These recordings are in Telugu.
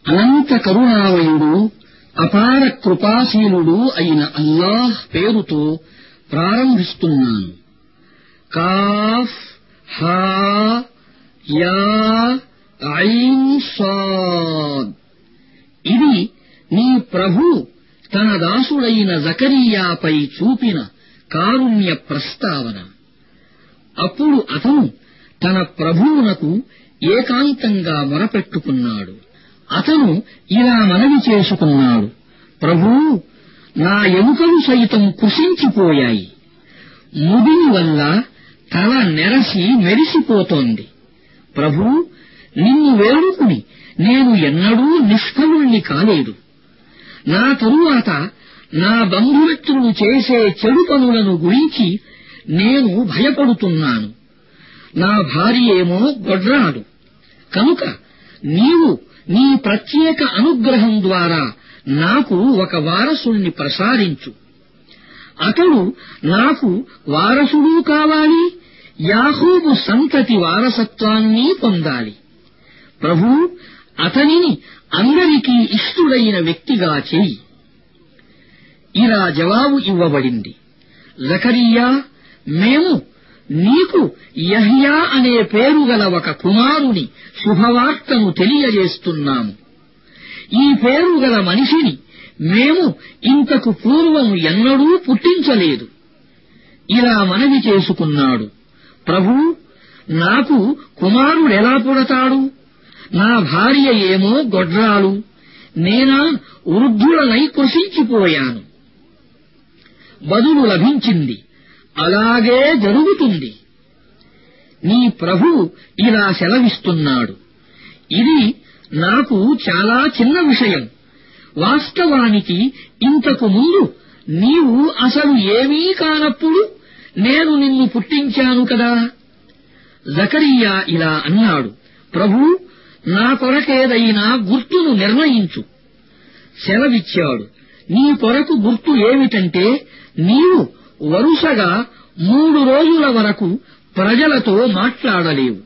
అనంత కరుణామయుడు అపార కృపాశీలుడు అయిన అల్లాహ్ పేరుతో ప్రారంభిస్తున్నాను కాఫ్ హా యా ఐన్ సాద్ ఇది నీ ప్రభు తన దాసుడైన జకరియాపై చూపిన కారుణ్య ప్రస్తావన అప్పుడు అతను తన ప్రభువునకు ఏకాంతంగా మొరపెట్టుకున్నాడు అతను ఇలా మనవి చేసుకున్నాడు ప్రభూ నా ఎముకలు సైతం కుసించిపోయాయి ముదిని వల్ల తల నెరసి మెరిసిపోతోంది ప్రభూ నిన్ను వేడుకుని నేను ఎన్నడూ నిష్ఫలుణ్ణి కాలేదు నా తరువాత నా బంధుమిత్రులు చేసే చెడు పనులను గురించి నేను భయపడుతున్నాను నా భార్య ఏమో గొడ్రాడు కనుక నీవు నీ ప్రత్యేక అనుగ్రహం ద్వారా నాకు ఒక వారసుణ్ణి ప్రసాదించు అతడు నాకు వారసుడు కావాలి యాహూబు సంతతి వారసత్వాన్ని పొందాలి ప్రభూ అతనిని అందరికీ ఇష్టుడైన వ్యక్తిగా చేయి ఇలా జవాబు ఇవ్వబడింది జకరియా మేము నీకు యహ్యా అనే పేరు గల ఒక కుమారుని శుభవార్తను తెలియజేస్తున్నాము ఈ పేరు గల మనిషిని మేము ఇంతకు పూర్వం ఎన్నడూ పుట్టించలేదు ఇలా మనవి చేసుకున్నాడు ప్రభూ నాకు కుమారుడెలా పుడతాడు నా భార్య ఏమో గొడ్రాలు నేనా వృద్ధులనై కృషించిపోయాను బదులు లభించింది అలాగే జరుగుతుంది నీ ప్రభు ఇలా సెలవిస్తున్నాడు ఇది నాకు చాలా చిన్న విషయం వాస్తవానికి ఇంతకు ముందు నీవు అసలు ఏమీ కానప్పుడు నేను నిన్ను పుట్టించాను కదా జకరియా ఇలా అన్నాడు ప్రభూ నా కొరకేదైనా గుర్తును నిర్ణయించు సెలవిచ్చాడు నీ కొరకు గుర్తు ఏమిటంటే నీవు వరుసగా మూడు రోజుల వరకు ప్రజలతో మాట్లాడలేవు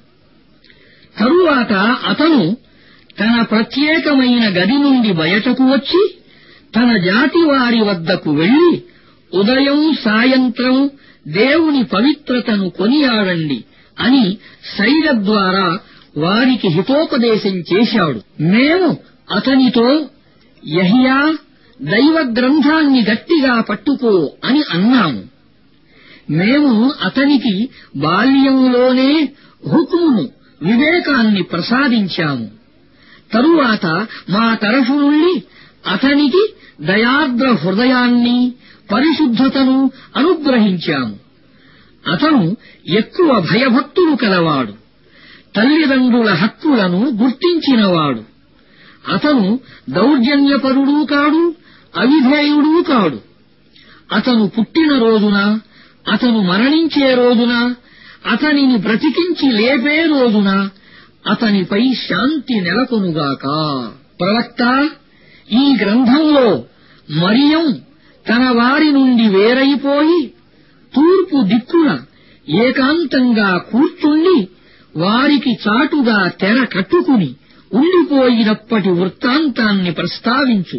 తరువాత అతను తన ప్రత్యేకమైన గది నుండి బయటకు వచ్చి తన జాతి వారి వద్దకు వెళ్లి ఉదయం సాయంత్రం దేవుని పవిత్రతను కొనియాడండి అని శైల ద్వారా వారికి హితోపదేశం చేశాడు మేము అతనితో యహియా దైవ గ్రంథాన్ని గట్టిగా పట్టుకో అని అన్నాము మేము అతనికి బాల్యంలోనే హుకుమును వివేకాన్ని ప్రసాదించాము తరువాత మా తరఫు నుండి అతనికి దయార్ద్ర హృదయాన్ని పరిశుద్ధతను అనుగ్రహించాము అతను ఎక్కువ భయభక్తులు కలవాడు తల్లిదండ్రుల హక్కులను గుర్తించినవాడు అతను దౌర్జన్యపరుడూ కాడు అవిధేయుడూ కాడు అతను పుట్టిన రోజున అతను మరణించే రోజున అతనిని బ్రతికించి లేపే రోజున అతనిపై శాంతి నెలకొనుగాక ప్రవక్త ఈ గ్రంథంలో మరియం తన వారి నుండి వేరైపోయి తూర్పు దిక్కున ఏకాంతంగా కూర్చుండి వారికి చాటుగా తెర కట్టుకుని ఉండిపోయినప్పటి వృత్తాంతాన్ని ప్రస్తావించు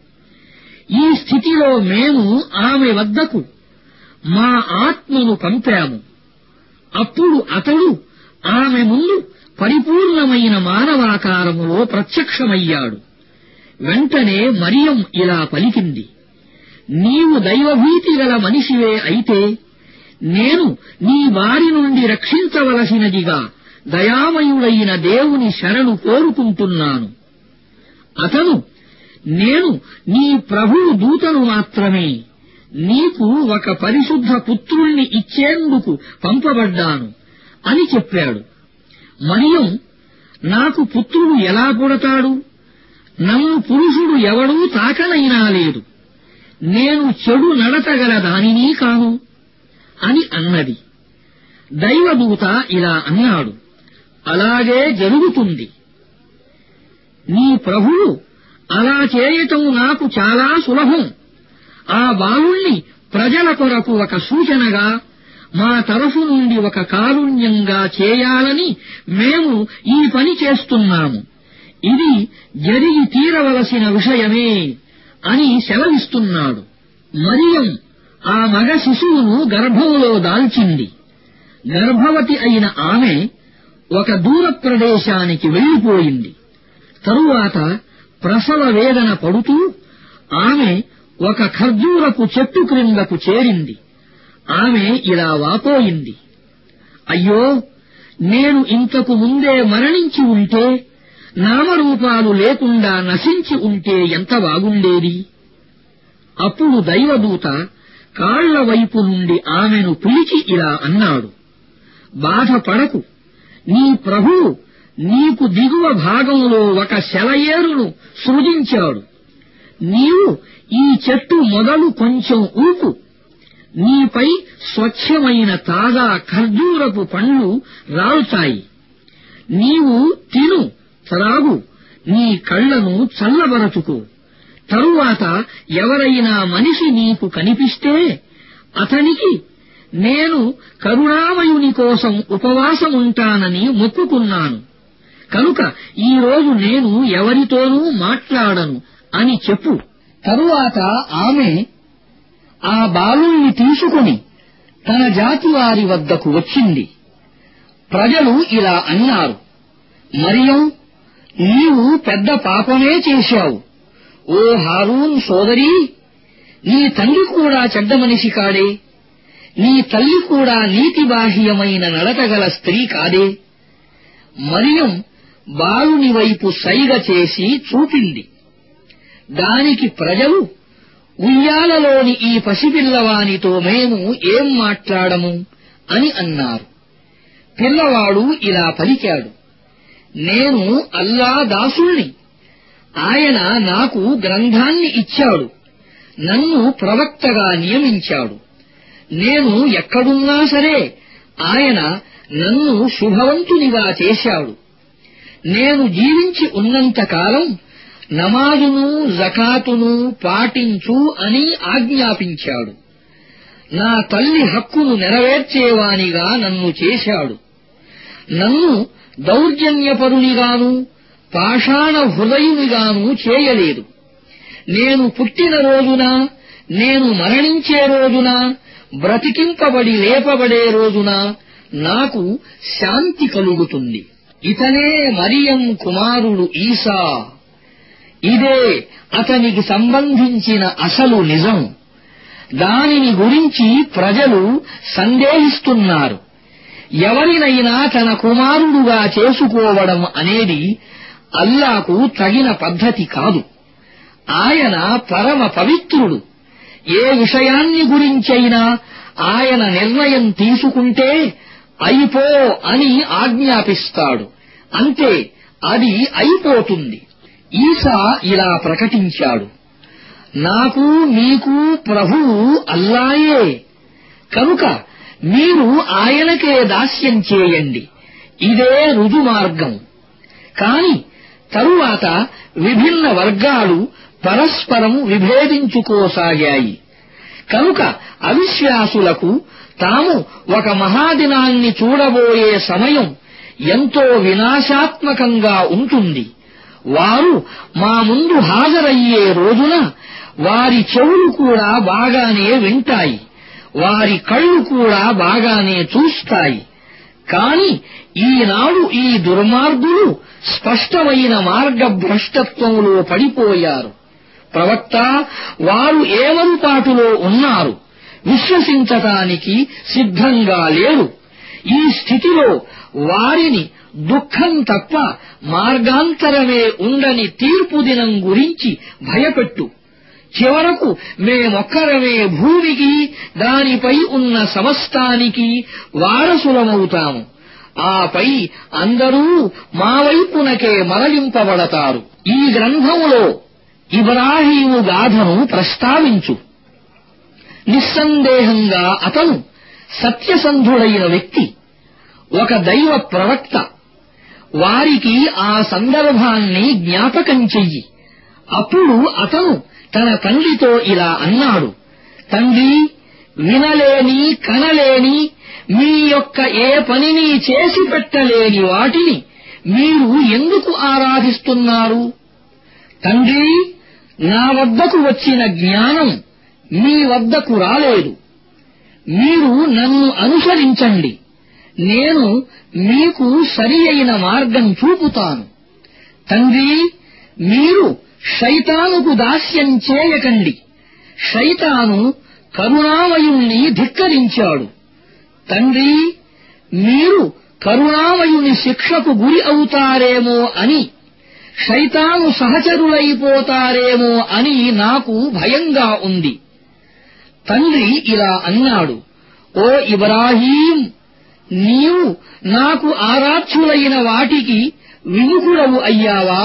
ఈ స్థితిలో మేము ఆమె వద్దకు మా ఆత్మను పంపాము అప్పుడు అతడు ఆమె ముందు పరిపూర్ణమైన మానవాకారములో ప్రత్యక్షమయ్యాడు వెంటనే మరియం ఇలా పలికింది నీవు దైవభీతి గల మనిషివే అయితే నేను నీ వారి నుండి రక్షించవలసినదిగా దయామయుడైన దేవుని శరణు కోరుకుంటున్నాను అతను నేను నీ ప్రభువు దూతను మాత్రమే నీకు ఒక పరిశుద్ధ పుత్రుణ్ణి ఇచ్చేందుకు పంపబడ్డాను అని చెప్పాడు మరియం నాకు పుత్రుడు ఎలా పుడతాడు నన్ను పురుషుడు ఎవడూ తాకనైనా లేదు నేను చెడు నడతగల దానిని కాను అని అన్నది దైవదూత ఇలా అన్నాడు అలాగే జరుగుతుంది నీ ప్రభువు అలా చేయటం నాకు చాలా సులభం ఆ బాలుణ్ణి ప్రజల కొరకు ఒక సూచనగా మా తరఫు నుండి ఒక కారుణ్యంగా చేయాలని మేము ఈ పని చేస్తున్నాము ఇది జరిగి తీరవలసిన విషయమే అని సెలవిస్తున్నాడు మరియం ఆ మగ శిశువును గర్భంలో దాల్చింది గర్భవతి అయిన ఆమె ఒక దూర ప్రదేశానికి వెళ్లిపోయింది తరువాత ప్రసవ వేదన పడుతూ ఆమె ఒక ఖర్జూరపు చెట్టు క్రిందకు చేరింది ఆమె ఇలా వాపోయింది అయ్యో నేను ఇంతకు ముందే మరణించి ఉంటే నామరూపాలు లేకుండా నశించి ఉంటే ఎంత బాగుండేది అప్పుడు దైవదూత కాళ్ల వైపు నుండి ఆమెను పిలిచి ఇలా అన్నాడు బాధపడకు నీ ప్రభు నీకు దిగువ భాగంలో ఒక శలయేరును సృజించాడు నీవు ఈ చెట్టు మొదలు కొంచెం ఊపు నీపై స్వచ్ఛమైన తాజా ఖర్జూరపు పండ్లు రాలుతాయి నీవు తిను త్రాగు నీ కళ్లను చల్లబరచుకో తరువాత ఎవరైనా మనిషి నీకు కనిపిస్తే అతనికి నేను కరుణామయుని కోసం ఉపవాసముంటానని మొక్కుకున్నాను కనుక ఈరోజు నేను ఎవరితోనూ మాట్లాడను అని చెప్పు తరువాత ఆమె ఆ బాలుణ్ణి తీసుకుని తన జాతి వారి వద్దకు వచ్చింది ప్రజలు ఇలా అన్నారు మరియం నీవు పెద్ద పాపమే చేశావు ఓ హారూన్ సోదరీ నీ తండ్రి కూడా చెడ్డ మనిషి కాడే నీ తల్లి కూడా నీతిబాహ్యమైన నడకగల స్త్రీ కాదే మరియం బాలుని వైపు సైగ చేసి చూపింది దానికి ప్రజలు ఉయ్యాలలోని ఈ పసిపిల్లవానితో మేము ఏం మాట్లాడము అని అన్నారు పిల్లవాడు ఇలా పలికాడు నేను అల్లా దాసుల్ని ఆయన నాకు గ్రంథాన్ని ఇచ్చాడు నన్ను ప్రవక్తగా నియమించాడు నేను ఎక్కడున్నా సరే ఆయన నన్ను శుభవంతునిగా చేశాడు నేను జీవించి ఉన్నంతకాలం నమాజును జకాతును పాటించు అని ఆజ్ఞాపించాడు నా తల్లి హక్కును నెరవేర్చేవానిగా నన్ను చేశాడు నన్ను దౌర్జన్యపరునిగాను పాషాణ హృదయునిగాను చేయలేదు నేను పుట్టిన రోజున నేను మరణించే రోజున బ్రతికింపబడి లేపబడే రోజున నాకు శాంతి కలుగుతుంది ఇతనే మరియం కుమారుడు ఈసా ఇదే అతనికి సంబంధించిన అసలు నిజం దానిని గురించి ప్రజలు సందేహిస్తున్నారు ఎవరినైనా తన కుమారుడుగా చేసుకోవడం అనేది అల్లాకు తగిన పద్ధతి కాదు ఆయన పరమ పవిత్రుడు ఏ విషయాన్ని గురించైనా ఆయన నిర్ణయం తీసుకుంటే అయిపో అని ఆజ్ఞాపిస్తాడు అంతే అది అయిపోతుంది ఈసా ఇలా ప్రకటించాడు నాకు మీకు ప్రభువు అల్లాయే కనుక మీరు ఆయనకే దాస్యం చేయండి ఇదే రుజుమార్గం కాని తరువాత విభిన్న వర్గాలు పరస్పరం విభేదించుకోసాగాయి కనుక అవిశ్వాసులకు తాము ఒక మహాదినాన్ని చూడబోయే సమయం ఎంతో వినాశాత్మకంగా ఉంటుంది వారు మా ముందు హాజరయ్యే రోజున వారి చెవులు కూడా బాగానే వింటాయి వారి కళ్ళు కూడా బాగానే చూస్తాయి కాని ఈనాడు ఈ దుర్మార్గులు స్పష్టమైన మార్గభ్రష్టత్వంలో పడిపోయారు ప్రవక్త వారు ఏమరుపాటులో ఉన్నారు విశ్వసించటానికి సిద్ధంగా లేరు ఈ స్థితిలో వారిని దుఃఖం తప్ప మార్గాంతరమే ఉండని తీర్పు దినం గురించి భయపెట్టు చివరకు మేమొక్కరమే భూమికి దానిపై ఉన్న సమస్తానికి వారసులమవుతాము ఆపై అందరూ మా వైపునకే మరలింపబడతారు ఈ గ్రంథములో ఇబ్రాహీము గాథను ప్రస్తావించు నిస్సందేహంగా అతను సత్యసంధుడైన వ్యక్తి ఒక దైవ ప్రవక్త వారికి ఆ సందర్భాన్ని జ్ఞాపకం చెయ్యి అప్పుడు అతను తన తండ్రితో ఇలా అన్నాడు తండ్రి వినలేని కనలేని మీ యొక్క ఏ పనిని చేసి పెట్టలేని వాటిని మీరు ఎందుకు ఆరాధిస్తున్నారు తండ్రి నా వద్దకు వచ్చిన జ్ఞానం మీ వద్దకు రాలేదు మీరు నన్ను అనుసరించండి నేను మీకు సరి అయిన మార్గం చూపుతాను తండ్రి మీరు శైతానుకు దాస్యం చేయకండి శైతాను కరుణామయుణ్ణి ధిక్కరించాడు తండ్రి మీరు కరుణామయుని శిక్షకు గురి అవుతారేమో అని శైతాను సహచరులైపోతారేమో అని నాకు భయంగా ఉంది తండ్రి ఇలా అన్నాడు ఓ ఇబ్రాహీం నీవు నాకు ఆరాధ్యులైన వాటికి విముఖుడవు అయ్యావా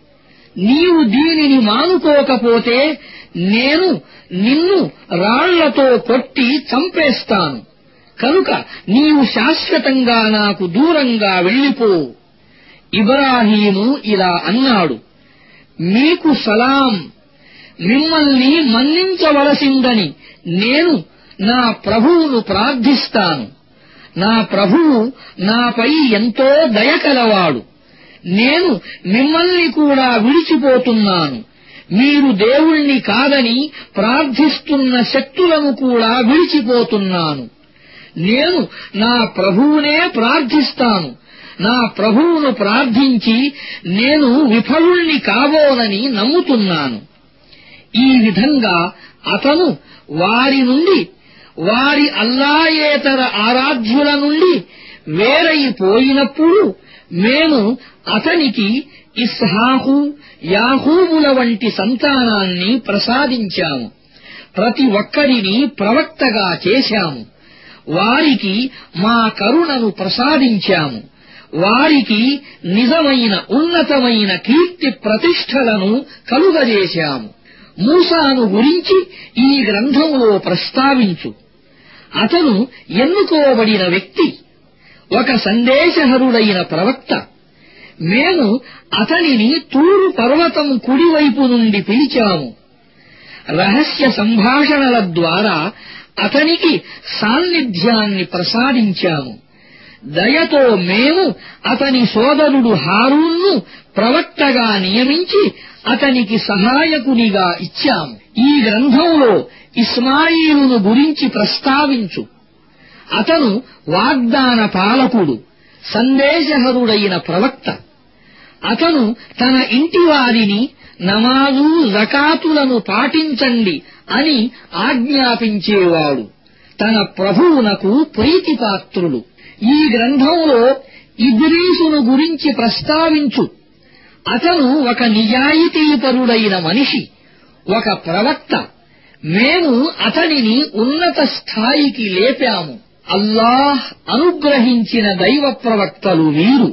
నీవు దీనిని మానుకోకపోతే నేను నిన్ను రాళ్లతో కొట్టి చంపేస్తాను కనుక నీవు శాశ్వతంగా నాకు దూరంగా వెళ్ళిపో ఇబ్రాహీము ఇలా అన్నాడు మీకు సలాం మిమ్మల్ని మన్నించవలసిందని నేను నా ప్రభువును ప్రార్థిస్తాను నా ప్రభువు నాపై ఎంతో దయకలవాడు నేను మిమ్మల్ని కూడా విడిచిపోతున్నాను మీరు దేవుణ్ణి కాదని ప్రార్థిస్తున్న శక్తులను కూడా విడిచిపోతున్నాను నేను నా ప్రభువునే ప్రార్థిస్తాను నా ప్రభువును ప్రార్థించి నేను విఫలుణ్ణి కాబోనని నమ్ముతున్నాను ఈ విధంగా అతను వారి నుండి వారి అల్లాయేతర ఆరాధ్యుల నుండి వేరైపోయినప్పుడు మేము అతనికి ఇస్హాహు యాహూబుల వంటి సంతానాన్ని ప్రసాదించాము ప్రతి ఒక్కరిని ప్రవక్తగా చేశాము వారికి మా కరుణను ప్రసాదించాము వారికి నిజమైన ఉన్నతమైన కీర్తి ప్రతిష్టలను కలుగజేశాము మూసాను గురించి ఈ గ్రంథంలో ప్రస్తావించు అతను ఎన్నుకోబడిన వ్యక్తి ఒక సందేశహరుడైన ప్రవక్త మేము అతనిని తూరు పర్వతం కుడివైపు నుండి పిలిచాము రహస్య సంభాషణల ద్వారా అతనికి సాన్నిధ్యాన్ని ప్రసాదించాము దయతో మేము అతని సోదరుడు హారూన్ను ప్రవక్తగా నియమించి అతనికి సహాయకునిగా ఇచ్చాము ఈ గ్రంథంలో ఇస్మాయిలును గురించి ప్రస్తావించు అతను వాగ్దాన పాలకుడు సందేశహరుడైన ప్రవక్త అతను తన ఇంటి వారిని నమాజు జకాతులను పాటించండి అని ఆజ్ఞాపించేవాడు తన ప్రభువునకు ప్రీతిపాత్రుడు ఈ గ్రంథంలో ఇద్రీసును గురించి ప్రస్తావించు అతను ఒక నిజాయితీపరుడైన మనిషి ఒక ప్రవక్త మేము అతనిని ఉన్నత స్థాయికి లేపాము అల్లాహ్ అనుగ్రహించిన దైవ ప్రవక్తలు వీరు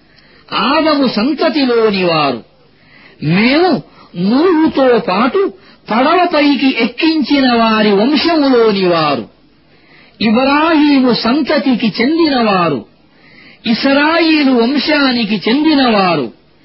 ఆదము సంతతిలోని వారు మేము నూహుతో పాటు పడవపైకి ఎక్కించిన వారి వంశములోని వారు ఇబ్రాహీము సంతతికి చెందినవారు ఇస్రాయిలు వంశానికి చెందినవారు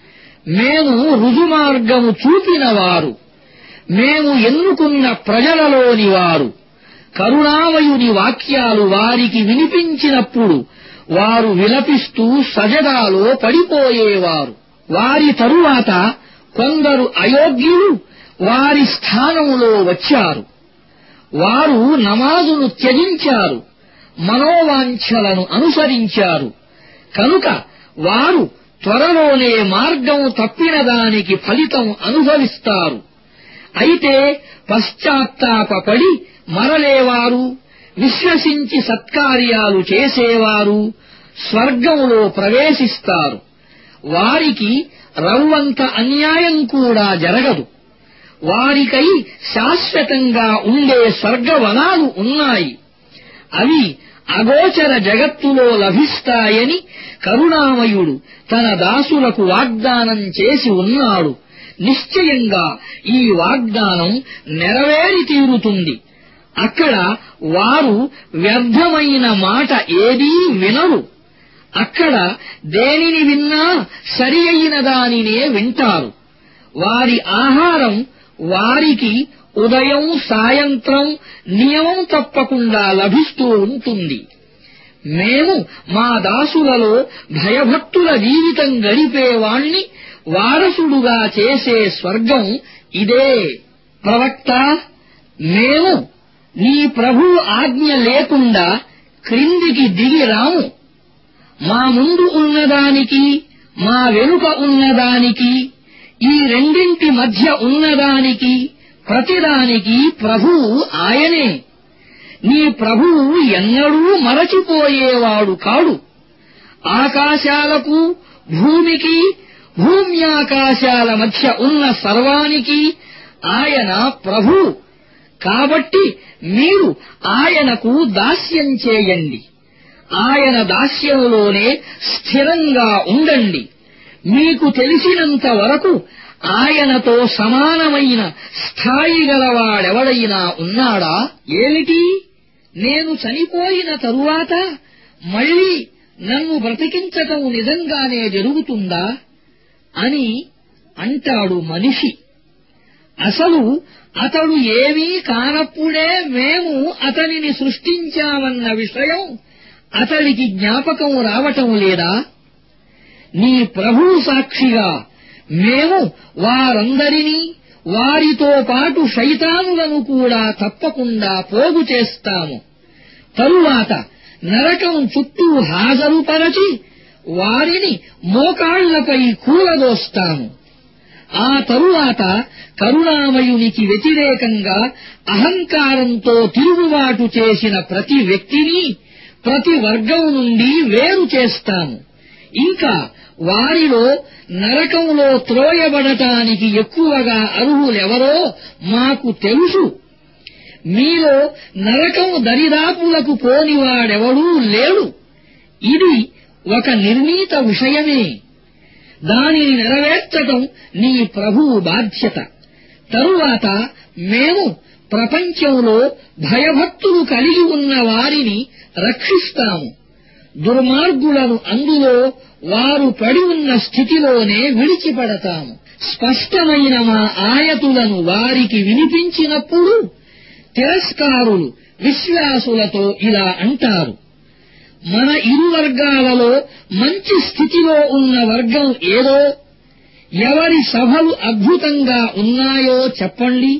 మేము రుజుమార్గము చూపినవారు మేము ఎన్నుకున్న ప్రజలలోని వారు కరుణామయుని వాక్యాలు వారికి వినిపించినప్పుడు వారు విలపిస్తూ సజదాలో పడిపోయేవారు వారి తరువాత కొందరు అయోగ్యులు వారి స్థానంలో వచ్చారు వారు నమాజును త్యజించారు మనోవాంఛలను అనుసరించారు కనుక వారు త్వరలోనే మార్గం తప్పిన దానికి ఫలితం అనుభవిస్తారు అయితే పశ్చాత్తాపడి మరలేవారు విశ్వసించి సత్కార్యాలు చేసేవారు స్వర్గంలో ప్రవేశిస్తారు వారికి రవ్వంత అన్యాయం కూడా జరగదు వారికై శాశ్వతంగా ఉండే స్వర్గవనాలు ఉన్నాయి అవి అగోచర జగత్తులో లభిస్తాయని కరుణామయుడు తన దాసులకు వాగ్దానం చేసి ఉన్నాడు నిశ్చయంగా ఈ వాగ్దానం నెరవేరి తీరుతుంది అక్కడ వారు వ్యర్థమైన మాట ఏదీ వినరు అక్కడ దేనిని విన్నా సరి అయిన దానినే వింటారు వారి ఆహారం వారికి ఉదయం సాయంత్రం నియమం తప్పకుండా లభిస్తూ ఉంటుంది మేము మా దాసులలో భయభక్తుల జీవితం గడిపేవాణ్ణి వారసుడుగా చేసే స్వర్గం ఇదే ప్రవక్త మేము నీ ప్రభు ఆజ్ఞ లేకుండా క్రిందికి దిగి రాము మా ముందు ఉన్నదానికి మా వెనుక ఉన్నదానికి ఈ రెండింటి మధ్య ఉన్నదానికి ప్రతిదానికి ప్రభువు ఆయనే నీ ప్రభువు ఎన్నడూ మరచిపోయేవాడు కాడు ఆకాశాలకు భూమికి భూమ్యాకాశాల మధ్య ఉన్న సర్వానికి ఆయన ప్రభు కాబట్టి మీరు ఆయనకు దాస్యం చేయండి ఆయన దాస్యంలోనే స్థిరంగా ఉండండి మీకు తెలిసినంత వరకు ఆయనతో సమానమైన స్థాయి గలవాడెవడైనా ఉన్నాడా ఏమిటి నేను చనిపోయిన తరువాత మళ్ళీ నన్ను బ్రతికించటం నిజంగానే జరుగుతుందా అని అంటాడు మనిషి అసలు అతడు ఏమీ కానప్పుడే మేము అతనిని సృష్టించామన్న విషయం అతడికి జ్ఞాపకం రావటం లేదా నీ ప్రభు సాక్షిగా మేము వారందరినీ వారితో పాటు శైతానులను కూడా తప్పకుండా పోగు చేస్తాము తరువాత నరకం చుట్టూ హాజరుపరచి వారిని మోకాళ్లపై కూలదోస్తాము ఆ తరువాత కరుణామయునికి వ్యతిరేకంగా అహంకారంతో తిరుగుబాటు చేసిన ప్రతి వ్యక్తిని ప్రతి వర్గం నుండి వేరు చేస్తాము ఇంకా వారిలో నరకంలో త్రోయబడటానికి ఎక్కువగా అర్హులెవరో మాకు తెలుసు మీలో నరకం దరిదాపులకు పోనివాడెవడూ లేడు ఇది ఒక నిర్ణీత విషయమే దానిని నెరవేర్చటం నీ ప్రభువు బాధ్యత తరువాత మేము ప్రపంచంలో భయభక్తులు కలిగి ఉన్న వారిని రక్షిస్తాము దుర్మార్గులను అందులో వారు పడి ఉన్న స్థితిలోనే విడిచిపడతాము స్పష్టమైన మా ఆయతులను వారికి వినిపించినప్పుడు తిరస్కారులు విశ్వాసులతో ఇలా అంటారు మన ఇరు వర్గాలలో మంచి స్థితిలో ఉన్న వర్గం ఏదో ఎవరి సభలు అద్భుతంగా ఉన్నాయో చెప్పండి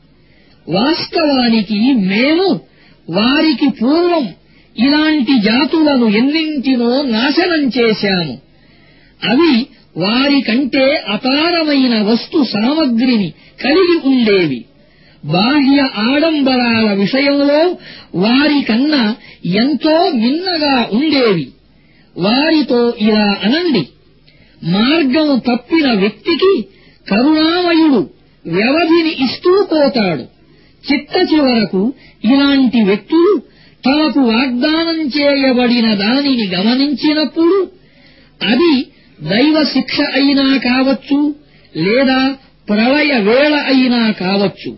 వాస్తవానికి మేము వారికి పూర్వం ఇలాంటి జాతులను ఎన్నింటినో నాశనం చేశాము అవి వారికంటే అపారమైన వస్తు సామగ్రిని కలిగి ఉండేవి బాహ్య ఆడంబరాల విషయంలో వారికన్నా ఎంతో మిన్నగా ఉండేవి వారితో ఇలా అనండి మార్గం తప్పిన వ్యక్తికి కరుణామయుడు వ్యవధిని ఇస్తూ పోతాడు చిట్ట చివరకు ఇలాంటి వ్యక్తులు తమకు వాగ్దానం చేయబడిన దానిని గమనించినప్పుడు అది దైవ శిక్ష అయినా కావచ్చు లేదా ప్రళయ వేళ అయినా కావచ్చు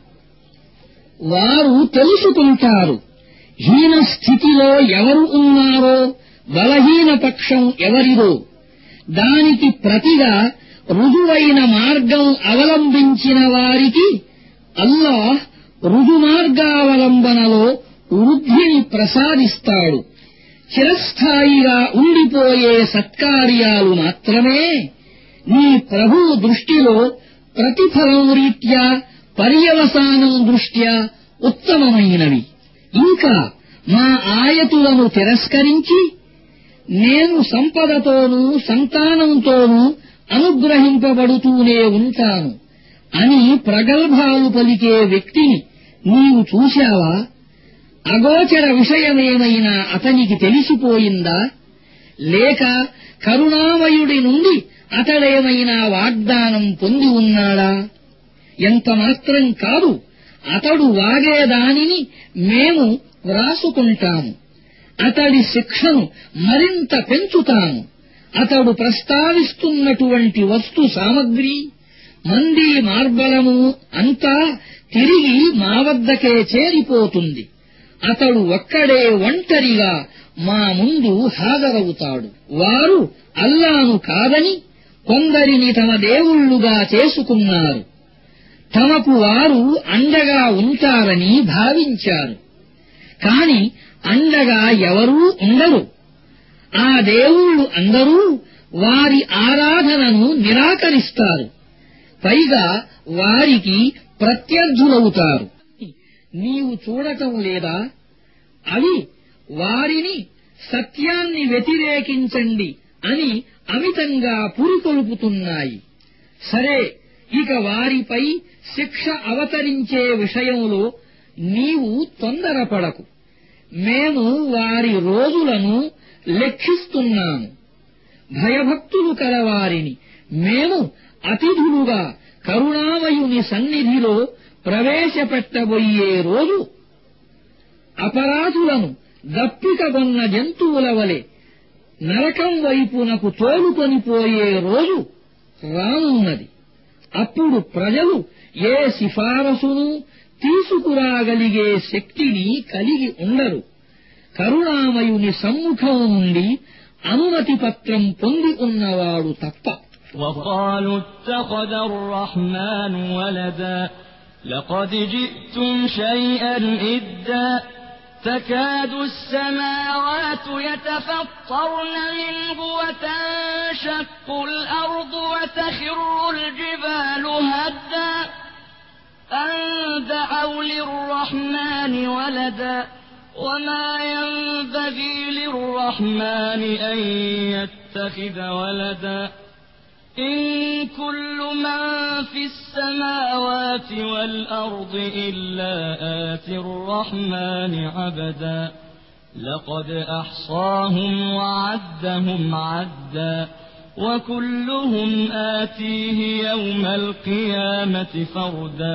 వారు తెలుసుకుంటారు హీన స్థితిలో ఎవరు ఉన్నారో బలహీన పక్షం ఎవరిదో దానికి ప్రతిగా రుజువైన మార్గం అవలంబించిన వారికి అల్లాహ్ రుజుమార్గావలంబనలో వృద్ధిని ప్రసాదిస్తాడు చిరస్థాయిగా ఉండిపోయే సత్కార్యాలు మాత్రమే నీ ప్రభు దృష్టిలో ప్రతిఫలం రీత్యా పర్యవసానం దృష్ట్యా ఉత్తమమైనవి ఇంకా మా ఆయతులను తిరస్కరించి నేను సంపదతోనూ సంతానంతోనూ అనుగ్రహింపబడుతూనే ఉంటాను అని ప్రగల్భాలు పలికే వ్యక్తిని నీవు చూశావా అగోచర విషయమేమైనా అతనికి తెలిసిపోయిందా లేక కరుణామయుడి నుండి అతడేమైనా వాగ్దానం పొంది ఉన్నాడా ఎంత మాత్రం కాదు అతడు వాగేదానిని మేము వ్రాసుకుంటాము అతడి శిక్షను మరింత పెంచుతాము అతడు ప్రస్తావిస్తున్నటువంటి వస్తు సామగ్రి మంది మార్బలము అంతా తిరిగి మా వద్దకే చేరిపోతుంది అతడు ఒక్కడే ఒంటరిగా మా ముందు హాజరవుతాడు వారు అల్లాను కాదని కొందరిని తమ దేవుళ్లుగా చేసుకున్నారు తమకు వారు అండగా ఉంటారని భావించారు కాని అండగా ఎవరూ ఉండరు ఆ దేవుళ్ళు అందరూ వారి ఆరాధనను నిరాకరిస్తారు పైగా వారికి ప్రత్యర్థులవుతారు నీవు చూడటం లేదా అవి వారిని సత్యాన్ని వ్యతిరేకించండి అని అమితంగా పురికొల్పుతున్నాయి సరే ఇక వారిపై శిక్ష అవతరించే విషయంలో నీవు తొందరపడకు మేము వారి రోజులను లెక్కిస్తున్నాము భయభక్తులు కలవారిని మేము అతిథులుగా కరుణామయుని సన్నిధిలో ప్రవేశపెట్టబోయే రోజు అపరాధులను దప్పికగొన్న జంతువుల వలె నరకం వైపునకు తోలుకొని పోయే రోజు రానున్నది అప్పుడు ప్రజలు ఏ సిఫారసును తీసుకురాగలిగే శక్తిని కలిగి ఉండరు కరుణామయుని సమ్ముఖం నుండి అనుమతి పత్రం పొంది ఉన్నవాడు తప్ప وقالوا اتخذ الرحمن ولدا لقد جئتم شيئا إدا تكاد السماوات يتفطرن منه وتنشق الأرض وتخر الجبال هدا أن دعوا للرحمن ولدا وما ينبغي للرحمن أن يتخذ ولدا إن كل من في السماوات والأرض إلا آتي الرحمن عبدا لقد أحصاهم وعدهم عدا وكلهم آتيه يوم القيامة فردا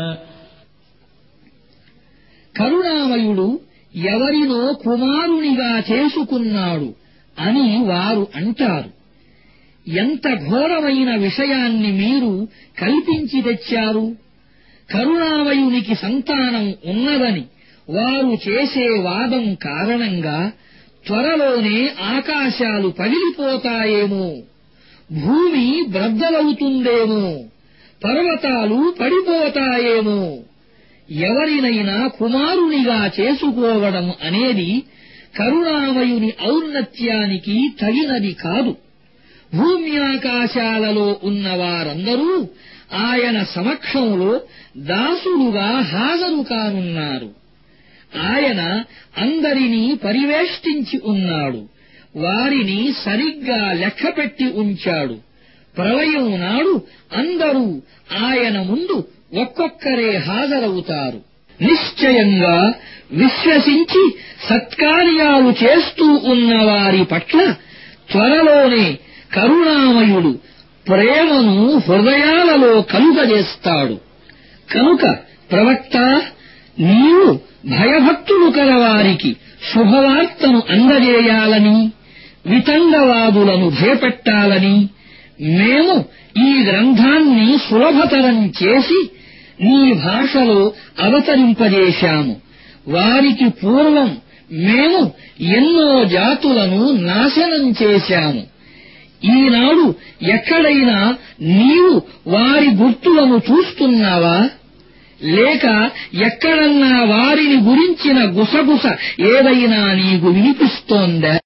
కరుణామయుడు ఎవరినో కుమారునిగా చేసుకున్నాడు అని వారు అంటారు ఎంత ఘోరమైన విషయాన్ని మీరు కల్పించి తెచ్చారు కరుణామయునికి సంతానం ఉన్నదని వారు చేసే వాదం కారణంగా త్వరలోనే ఆకాశాలు పగిలిపోతాయేమో భూమి బ్రద్దలవుతుందేమో పర్వతాలు పడిపోతాయేమో ఎవరినైనా కుమారునిగా చేసుకోవడం అనేది కరుణామయుని ఔన్నత్యానికి తగినది కాదు భూమి ఆకాశాలలో ఉన్న వారందరూ ఆయన సమక్షంలో దాసులుగా హాజరు కానున్నారు ఆయన అందరినీ పరివేష్టించి ఉన్నాడు వారిని సరిగ్గా లెక్కపెట్టి ఉంచాడు ప్రళయం నాడు అందరూ ఆయన ముందు ఒక్కొక్కరే హాజరవుతారు నిశ్చయంగా విశ్వసించి సత్కార్యాలు చేస్తూ ఉన్న వారి పట్ల త్వరలోనే కరుణామయుడు ప్రేమను హృదయాలలో కలుగజేస్తాడు కనుక ప్రవక్త నీవు భయభక్తులు కలవారికి శుభవార్తను అందజేయాలని వితండవాదులను భయపెట్టాలని మేము ఈ గ్రంథాన్ని సులభతరం చేసి నీ భాషలో అవతరింపజేశాము వారికి పూర్వం మేము ఎన్నో జాతులను నాశనం చేశాము ఈనాడు ఎక్కడైనా నీవు వారి గుర్తులను చూస్తున్నావా లేక ఎక్కడన్నా వారిని గురించిన గుసగుస ఏదైనా నీకు వినిపిస్తోందా